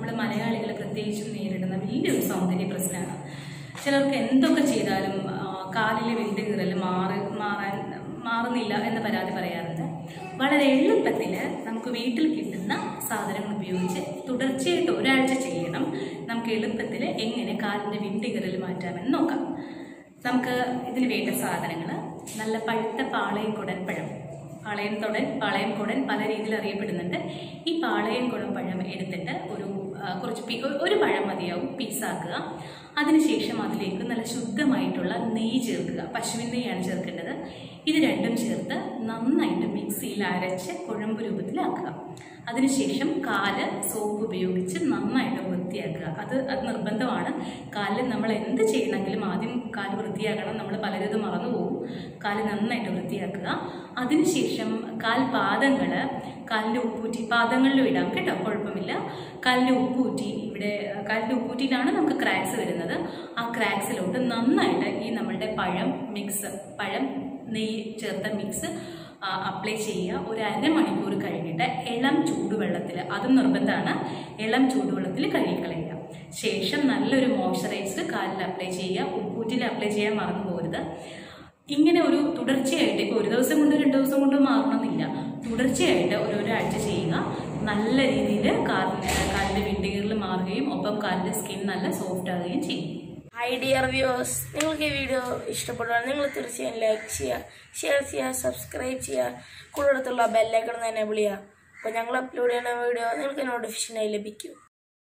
നമ്മൾ മലയാളികൾ പ്രത്യേകിച്ചും നേരിടുന്ന വലിയൊരു സൗന്ദര്യ പ്രശ്നമാണ് ചിലർക്ക് എന്തൊക്കെ ചെയ്താലും ആ, കാലിലെ വിണ്ട് കീറൽ മാറി മാറാൻ മാറുന്നില്ല എന്ന് പരാതി പറയാറുണ്ട് വളരെ എളുപ്പത്തിൽ നമുക്ക് വീട്ടിൽ കിട്ടുന്ന സാധനങ്ങൾ ഉപയോഗിച്ച് തുടർച്ചയായിട്ട് ഒരാഴ്ച ചെയ്യണം നമുക്ക് എളുപ്പത്തിൽ എങ്ങനെ കാലിൻ്റെ വിണ്ട് കീറൽ മാറ്റാമെന്ന് നോക്കാം നമുക്ക് ഇതിന് വേണ്ട സാധനങ്ങൾ നല്ല പഴുത്ത പാളയം കുടൻ പഴം പാളയം തൊടൻ പാളയം കുടൻ പല രീതിയിൽ അറിയപ്പെടുന്നുണ്ട് ഈ പാളയം കുടൻ പഴം എടുത്തിട്ട് ഒരു ആ, കുറച്ച് പീ ഒരു പഴം മതിയാവും പീസാക്കുക അതിനുശേഷം അതിലേക്ക് നല്ല ശുദ്ധമായിട്ടുള്ള നെയ്യ് ചേർക്കുക പശുവിൻ നെയ്യാണ് ചേർക്കേണ്ടത് ഇത് രണ്ടും ചേർത്ത് നന്നായിട്ട് മിക്സിയിൽ അരച്ച് കുഴമ്പ് രൂപത്തിലാക്കുക അതിനുശേഷം കാല് സോപ്പ് ഉപയോഗിച്ച് നന്നായിട്ട് വൃത്തിയാക്കുക അത് അത് നിർബന്ധമാണ് കാലിൽ നമ്മൾ എന്ത് ചെയ്യണമെങ്കിലും ആദ്യം കാല് വൃത്തിയാക്കണം നമ്മൾ പലരും മറന്നു പോകും കാല് നന്നായിട്ട് വൃത്തിയാക്കുക അതിനുശേഷം കാൽ പാദങ്ങൾ കാലിൻ്റെ ഉപ്പൂറ്റി പാദങ്ങളിലും ഇടാം കേട്ടോ കുഴപ്പമില്ല കാലിൻ്റെ ഉപ്പൂറ്റി ഇവിടെ കാലിൻ്റെ ഉപ്പൂറ്റിയിലാണ് നമുക്ക് ക്രാക്സ് വരുന്നത് ആ ക്രാക്സിലോട്ട് നന്നായിട്ട് ഈ നമ്മളുടെ പഴം മിക്സ് പഴം നെയ്യ് ചേർത്ത മിക്സ് അപ്ലൈ ചെയ്യുക ഒരു അരമണിക്കൂർ കഴിഞ്ഞിട്ട് ഇളം ചൂടുവെള്ളത്തിൽ അതും നിർബന്ധമാണ് ഇളം ചൂടുവെള്ളത്തിൽ കഴുകിക്കളയുക ശേഷം നല്ലൊരു മോയ്സ്ചറൈസർ കാലിൽ അപ്ലൈ ചെയ്യുക ഉപ്പൂറ്റിൽ അപ്ലൈ ചെയ്യാൻ മറന്നു പോകരുത് ഇങ്ങനെ ഒരു തുടർച്ചയായിട്ട് ഇപ്പോൾ ഒരു ദിവസം കൊണ്ട് രണ്ട് ദിവസം കൊണ്ട് മാറണമെന്നില്ല തുടർച്ചയായിട്ട് ഒരു ഒരാഴ്ച ചെയ്യുക നല്ല രീതിയിൽ കാലിന് കാലിൻ്റെ വിണ്ടുകീറിൽ മാറുകയും ഒപ്പം കാലിൻ്റെ സ്കിൻ നല്ല സോഫ്റ്റ് ആവുകയും ചെയ്യും ഹായ് ഡിയർ വ്യൂവേഴ്സ് നിങ്ങൾക്ക് ഈ വീഡിയോ ഇഷ്ടപ്പെടുവാണ് നിങ്ങൾ തീർച്ചയായും ലൈക്ക് ചെയ്യുക ഷെയർ ചെയ്യുക സബ്സ്ക്രൈബ് ചെയ്യുക കൂടുതലുള്ള ബെല്ലൈക്കൺ തന്നെ വിളിക്കുക അപ്പോൾ ഞങ്ങൾ അപ്ലോഡ് ചെയ്യുന്ന വീഡിയോ നിങ്ങൾക്ക് നോട്ടിഫിക്കേഷനായി ലഭിക്കും